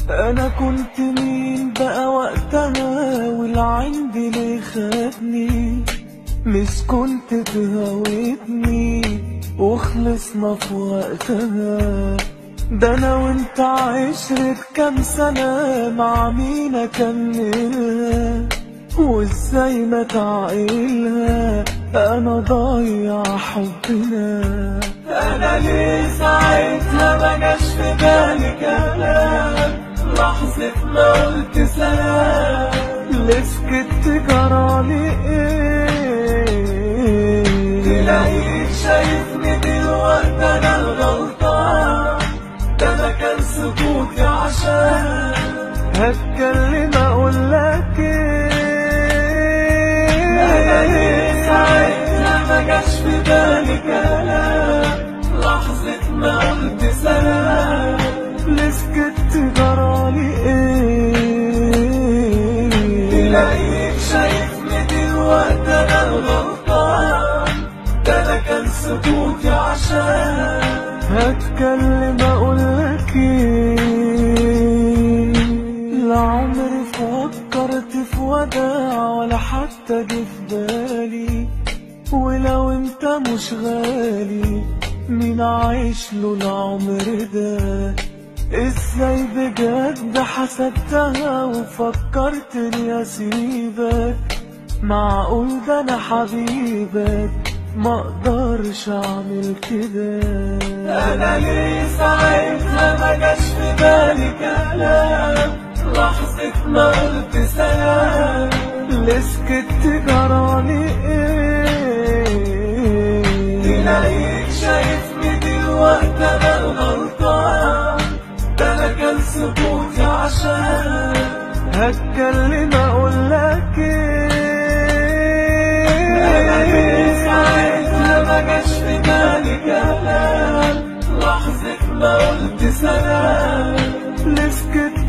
انا كنت مين بقى وقتها والعند ليه خدني مش كنت تهوتني وخلصنا في وقتها ده انا وانت عشرة كام سنة مع مين اكملها وازاي ما تعقلها انا ضايع حبنا انا ليه ساعتها ما جاش في بالي كلام لحظة ما قلت سلام ليه سكت جرالي ايه تلاقيك شايفني دلوقتي انا الغلطان ده انا كان سكوتي عشان هتكلم اقول لك ايه انا ليه ساعتها ما جاش في بالي كلام لحظة ما قلت سلام ليه سكت جرالي ايه تلاقيك شايفني دلوقتي انا الغلطان ده انا كان سكوتي عشان هتكلم اقول لك ايه لا عمري فكرت في وداع ولا حتى جه في بالي ولو انت مش غالي مين عايش له العمر ده ازاي بجد حسبتها وفكرتني اسيبك معقول ده انا حبيبك ما اقدرش اعمل كده انا ليه ساعتها ما جاش في بالي كلام لحظة ما قلت سلام ليه سكت جرالي ايه تلاقيك شايفني دلوقتي انا الغلطان ده انا كان سكوتي عشان هتكلم اقول لك ايه انا ساعتها ما جاش في بالي كلام لحظة ما قلت سلام ليه سكت